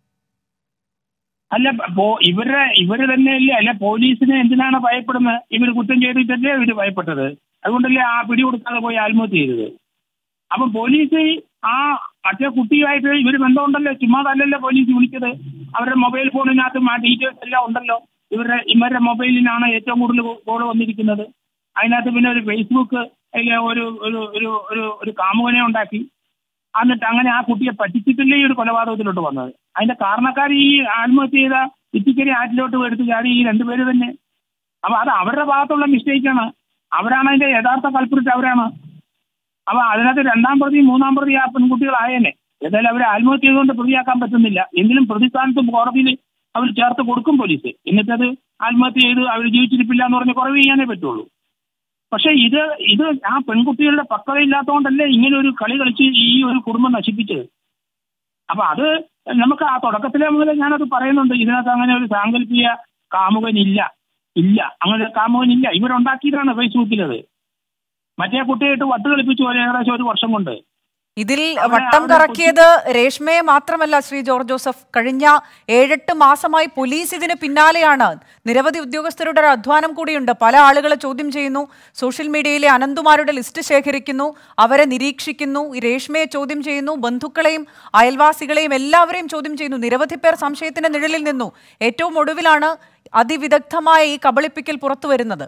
അല്ല പോ- ഇവരുടെ ഇവര് തന്നെയല്ലേ അല്ല പോലീസിനെ എന്തിനാണ് ഭയപ്പെടുന്നത് ഇവർ കുറ്റം ചെയ്തിട്ടല്ലേ ഇവര് ഭയപ്പെട്ടത് അതുകൊണ്ടല്ലേ ആ പിടി കൊടുക്കാതെ പോയി ആത്മഹത്യ ചെയ്തത് അപ്പൊ പോലീസ് ആ മറ്റേ കുട്ടിയുമായിട്ട് ഇവര് ബന്ധമുണ്ടല്ലോ ചുമ്മാതല്ലല്ലോ പോലീസ് വിളിച്ചത് അവരുടെ മൊബൈൽ ഫോണിനകത്തും ആ ഡീറ്റെയിൽസ് എല്ലാം ഉണ്ടല്ലോ ഇവരുടെ ഇവരുടെ മൊബൈലിനാണ് ഏറ്റവും കൂടുതൽ കോൾ വന്നിരിക്കുന്നത് അതിനകത്ത് പിന്നെ ഒരു ഫേസ്ബുക്ക് അതിലെ ഒരു ഒരു ഒരു ഒരു ഒരു കാമുകനെ ഉണ്ടാക്കി എന്നിട്ട് അങ്ങനെ ആ കുട്ടിയെ പറ്റിച്ചിട്ടല്ലേ ഈ ഒരു കൊലപാതകത്തിലോട്ട് വന്നത് അതിന്റെ കാരണക്കാർ ഈ ആത്മഹത്യ ചെയ്ത ഇത്തിക്കരി ആറ്റിലോട്ട് എടുത്ത് ചാടി ഈ രണ്ടുപേര് തന്നെ അപ്പൊ അത് അവരുടെ ഭാഗത്തുള്ള മിസ്റ്റേക്കാണ് അവരാണ് അതിന്റെ യഥാർത്ഥ കൽപ്പറിച്ച് അവരാണ് അപ്പൊ അതിനകത്ത് രണ്ടാം പ്രതി മൂന്നാം പ്രതി ആ പെൺകുട്ടികളായേനെ ഏതായാലും അവരെ ആത്മഹത്യ ചെയ്തുകൊണ്ട് പ്രതിയാക്കാൻ പറ്റുന്നില്ല എങ്കിലും പ്രതിസ്ഥാനത്ത് കോടതിയിൽ അവർ ചേർത്ത് കൊടുക്കും പോലീസ് എന്നിട്ടത് ആത്മഹത്യ ചെയ്ത് അവർ ജീവിച്ചിരിപ്പില്ല എന്ന് പറഞ്ഞ് കുറവ് ചെയ്യാനേ പറ്റുള്ളൂ പക്ഷെ ഇത് ഇത് ആ പെൺകുട്ടികളുടെ പക്വതയില്ലാത്തതുകൊണ്ടല്ലേ ഇങ്ങനെ ഒരു കളി കളിച്ച് ഈ ഒരു കുടുംബം നശിപ്പിച്ചത് അപ്പൊ അത് നമുക്ക് ആ തുടക്കത്തിലെ മുതൽ ഞാനത് പറയുന്നുണ്ട് ഇതിനകത്ത് അങ്ങനെ ഒരു സാങ്കല്പിക കാമുകനില്ല ഇല്ല അങ്ങനെ ഒരു കാമുകനില്ല ഇവരുണ്ടാക്കിയതാണ് ഫേസ്ബുക്കിലത് മറ്റേ കുട്ടിയായിട്ട് വട്ട് കളിപ്പിച്ചു പോലെ ഏകദേശം ഒരു വർഷം കൊണ്ട് ഇതിൽ അവിടെ വട്ടം അവിടെ കറക്കിയത് രേഷ്മയെ മാത്രമല്ല ശ്രീ ജോർജ് ജോസഫ് കഴിഞ്ഞ ഏഴെട്ട് മാസമായി പോലീസ് ഇതിന് പിന്നാലെയാണ് നിരവധി ഉദ്യോഗസ്ഥരുടെ ഒരു അധ്വാനം കൂടിയുണ്ട് പല ആളുകളെ ചോദ്യം ചെയ്യുന്നു സോഷ്യൽ മീഡിയയിലെ അനന്തുമാരുടെ ലിസ്റ്റ് ശേഖരിക്കുന്നു അവരെ നിരീക്ഷിക്കുന്നു ഈ രേഷ്മയെ ചോദ്യം ചെയ്യുന്നു ബന്ധുക്കളെയും അയൽവാസികളെയും എല്ലാവരെയും ചോദ്യം ചെയ്യുന്നു നിരവധി പേർ സംശയത്തിന്റെ നിഴലിൽ നിന്നു ഏറ്റവും ഒടുവിലാണ് അതിവിദഗ്ധമായ ഈ കബളിപ്പിക്കൽ പുറത്തു വരുന്നത്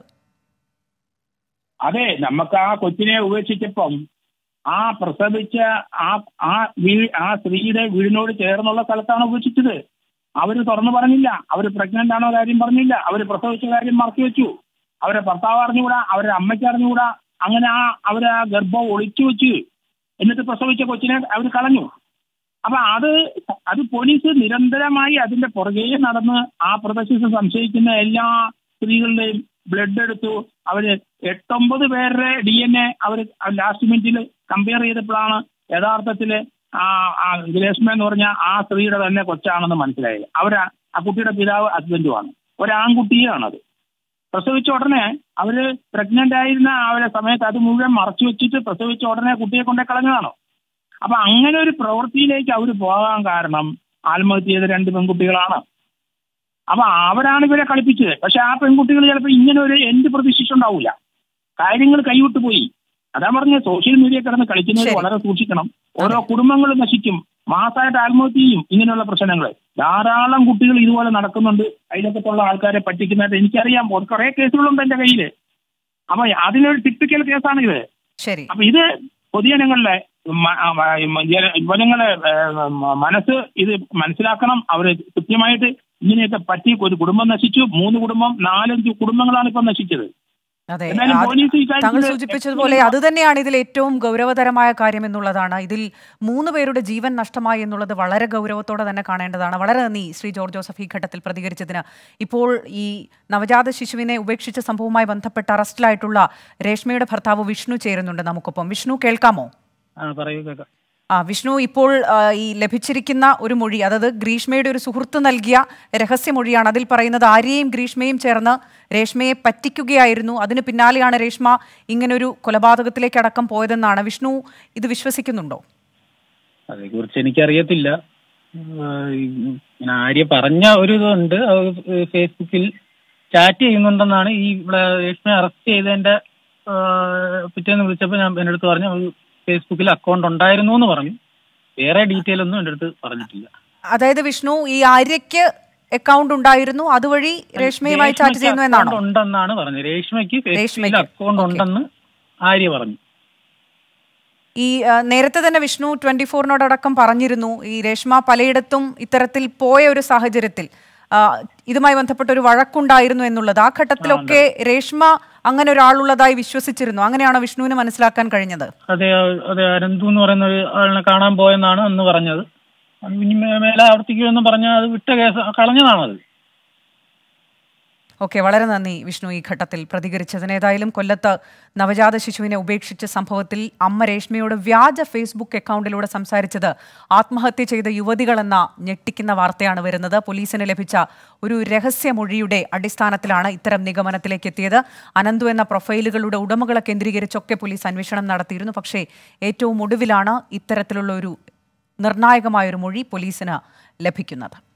അതെ നമുക്ക് ആ കൊച്ചിനെ ഉപേക്ഷിച്ചപ്പം ആ പ്രസവിച്ച ആ ആ വീ ആ സ്ത്രീയുടെ വീടിനോട് ചേർന്നുള്ള സ്ഥലത്താണ് ഉപേക്ഷിച്ചത് അവര് തുറന്നു പറഞ്ഞില്ല അവര് പ്രഗ്നന്റ് ആണോ കാര്യം പറഞ്ഞില്ല അവര് പ്രസവിച്ച കാര്യം മറച്ചു വെച്ചു അവരെ ഭർത്താവ് അറിഞ്ഞുകൂടാ അവരുടെ അമ്മയ്ക്ക് അറിഞ്ഞുകൂടാ അങ്ങനെ ആ അവര് ആ ഗർഭം ഒളിച്ചു വെച്ച് എന്നിട്ട് പ്രസവിച്ച കൊച്ചിനെ അവർ കളഞ്ഞു അപ്പൊ അത് അത് പോലീസ് നിരന്തരമായി അതിന്റെ പുറകെ നടന്ന് ആ പ്രദേശത്ത് സംശയിക്കുന്ന എല്ലാ സ്ത്രീകളുടെയും ബ്ലഡ് എടുത്തു അവര് എട്ടൊമ്പത് പേരുടെ ഡി എൻ എ അവർ ലാസ്റ്റ് മിനിറ്റിൽ കമ്പയർ ചെയ്തപ്പോഴാണ് യഥാർത്ഥത്തില് ആ ആ ഗ്രേഷ്മ എന്ന് പറഞ്ഞ ആ സ്ത്രീയുടെ തന്നെ കൊച്ചാണെന്ന് മനസ്സിലായത് അവർ ആ കുട്ടിയുടെ പിതാവ് ഹസ്ബൻഡുമാണ് ഒരാൺകുട്ടിയാണത് പ്രസവിച്ച ഉടനെ അവര് പ്രഗ്നന്റ് ആയിരുന്ന അവരെ സമയത്ത് അത് മുഴുവൻ മറച്ചു വെച്ചിട്ട് പ്രസവിച്ച ഉടനെ കുട്ടിയെ കൊണ്ടേ കളഞ്ഞതാണ് അപ്പൊ അങ്ങനെ ഒരു പ്രവൃത്തിയിലേക്ക് അവർ പോകാൻ കാരണം ആത്മഹത്യ ചെയ്ത രണ്ട് പെൺകുട്ടികളാണ് അപ്പൊ അവരാണ് ഇവരെ കളിപ്പിച്ചത് പക്ഷെ ആ പെൺകുട്ടികൾ ചിലപ്പോൾ ഇങ്ങനെ ഒരു എന്ത് പ്രതീക്ഷിച്ചുണ്ടാവില്ല കാര്യങ്ങൾ കൈവിട്ടു പോയി അതാ പറഞ്ഞ സോഷ്യൽ മീഡിയ കിടന്ന് കളിക്കുന്നവർ ശരി. വളരെ സൂക്ഷിക്കണം ഓരോ കുടുംബങ്ങളും നശിക്കും മാസമായിട്ട് ആത്മഹത്യ ചെയ്യും ഇങ്ങനെയുള്ള പ്രശ്നങ്ങൾ ധാരാളം കുട്ടികൾ ഇതുപോലെ നടക്കുന്നുണ്ട് അതിലൊക്കെയുള്ള ആൾക്കാരെ പറ്റിക്കുന്നതായിട്ട് എനിക്കറിയാം കുറെ കേസുകളുണ്ട് എന്റെ കയ്യില് അപ്പൊ അതിനൊരു ടിപ്പിക്കൽ കേസാണ് ഇത് ശരി അപ്പൊ ഇത് പൊതുജനങ്ങളുടെ മ- ആ, മ- ജന- ജനങ്ങളെ ഏ, മ- മനസ്സ് ഇത് മനസ്സിലാക്കണം അവര് കൃത്യമായിട്ട് ഇങ്ങനെയൊക്കെ പറ്റി ഒരു കുടുംബം നശിച്ചു മൂന്ന് കുടുംബം നാലഞ്ച് കുടുംബങ്ങളാണ് ഇപ്പൊ നശിച്ചത് അതെ എന്നാലും അത് പോലീസ് ഈ കാര്യത്തില് താങ്കൾ സൂചിപ്പിച്ചതുപോലെ അത് തന്നെയാണ് ഇതിൽ ഏറ്റവും ഗൗരവതരമായ കാര്യം എന്നുള്ളതാണ് ഇതിൽ മൂന്ന് പേരുടെ ജീവൻ നഷ്ടമായി എന്നുള്ളത് വളരെ ഗൗരവത്തോടെ തന്നെ കാണേണ്ടതാണ് വളരെ നന്ദി ശ്രീ ജോർജ് ജോസഫ് ഈ ഘട്ടത്തിൽ പ്രതികരിച്ചതിന് ഇപ്പോൾ ഈ നവജാത ശിശുവിനെ ഉപേക്ഷിച്ച സംഭവവുമായി ബന്ധപ്പെട്ട് അറസ്റ്റിലായിട്ടുള്ള രേഷ്മയുടെ ഭർത്താവ് വിഷ്ണു ചേരുന്നുണ്ട് നമുക്കൊപ്പം വിഷ്ണു കേൾക്കാമോ ആ പറയൂ കേൾക്കാം ആ വിഷ്ണു ഇപ്പോൾ ആ, ഈ ലഭിച്ചിരിക്കുന്ന ഒരു മൊഴി അതായത് ഗ്രീഷ്മയുടെ ഒരു സുഹൃത്ത് നൽകിയ രഹസ്യമൊഴിയാണ് അതിൽ പറയുന്നത് ആര്യയും ഗ്രീഷ്മയും ചേർന്ന് രേഷ്മയെ പറ്റിക്കുകയായിരുന്നു അതിന് പിന്നാലെയാണ് രേഷ്മ ഇങ്ങനൊരു കൊലപാതകത്തിലേക്ക് അടക്കം പോയതെന്നാണ് വിഷ്ണു ഇത് വിശ്വസിക്കുന്നുണ്ടോ അതേക്കുറിച്ച് എനിക്കറിയത്തില്ല ആ, ഈ ഇങ്ങനെ ആര്യ പറഞ്ഞ ഒരു ഇതുണ്ട് അത് ഫേസ്ബുക്കിൽ ചാറ്റ് ചെയ്യുന്നുണ്ടെന്നാണ് ഈ ഇവിടെ രേഷ്മയെ അറസ്റ്റ് ചെയ്തതിന്റെ ആ, പിറ്റേന്ന് വിളിച്ചപ്പോൾ ഞാൻ എൻ്റെ അടുത്ത് പറഞ്ഞു ഒരു ഫേസ്ബുക്കിൽ അക്കൗണ്ട് ഉണ്ടായിരുന്നു എന്ന് പറഞ്ഞു വേറെ ഡീറ്റെയിൽ ഒന്നും എൻ്റെ അടുത്ത് പറഞ്ഞിട്ടില്ല അതായത് വിഷ്ണു ഈ ആര്യയ്ക്ക് അക്കൗണ്ട് ഉണ്ടായിരുന്നു അതുവഴി രേഷ്മയുമായി ചാറ്റ് രേഷ്മയ്ക്ക് ചെയ്യുന്നു എന്നാണോ account ഉണ്ടെന്നാണ് പറഞ്ഞത് രേഷ്മയ്ക്ക് ഫേസ്ബുക്കിൽ രേഷ്മയ്ക്ക്. Account Okay. ഉണ്ടെന്ന് ആര്യ പറഞ്ഞു ഈ ആ, നേരത്തെ തന്നെ വിഷ്ണു ട്വന്റി ഫോറിനോടക്കം പറഞ്ഞിരുന്നു ഈ രേഷ്മ പലയിടത്തും ഇത്തരത്തിൽ പോയ ഒരു സാഹചര്യത്തിൽ ആ, ഇതുമായി ബന്ധപ്പെട്ട ഒരു വഴക്കുണ്ടായിരുന്നു എന്നുള്ളത് ആ ഘട്ടത്തിലൊക്കെ രേഷ്മ അങ്ങനെ ഒരാളുള്ളതായി വിശ്വസിച്ചിരുന്നു അങ്ങനെയാണോ വിഷ്ണുവിന് മനസ്സിലാക്കാൻ കഴിഞ്ഞത് അതെ അതെ അനന്തു എന്ന് പറയുന്ന ഒരു ആളിനെ കാണാൻ പോയെന്നാണ് അന്ന് പറഞ്ഞത് അത് ഇനി മേ- മേലെ ആവർത്തിക്കുമെന്ന് പറഞ്ഞാൽ അത് വിട്ട കേസ് കളഞ്ഞതാണത് ഓക്കെ വളരെ നന്ദി വിഷ്ണു ഈ ഘട്ടത്തിൽ പ്രതികരിച്ചതിന് ഏതായാലും കൊല്ലത്ത് നവജാത ശിശുവിനെ ഉപേക്ഷിച്ച സംഭവത്തിൽ അമ്മ രേഷ്മയോട് വ്യാജ ഫേസ്ബുക്ക് അക്കൗണ്ടിലൂടെ സംസാരിച്ചത് ആത്മഹത്യ ചെയ്ത യുവതികളെന്ന ഞെട്ടിക്കുന്ന വാർത്തയാണ് വരുന്നത് പോലീസിന് ലഭിച്ച ഒരു രഹസ്യമൊഴിയുടെ അടിസ്ഥാനത്തിലാണ് ഇത്തരം നിഗമനത്തിലേക്ക് എത്തിയത് അനന്തു എന്ന പ്രൊഫൈലുകളുടെ ഉടമകളെ കേന്ദ്രീകരിച്ചൊക്കെ പോലീസ് അന്വേഷണം നടത്തിയിരുന്നു പക്ഷേ ഏറ്റവും ഒടുവിലാണ് ഇത്തരത്തിലുള്ള ഒരു നിർണായകമായൊരു മൊഴി പോലീസിന് ലഭിക്കുന്നത്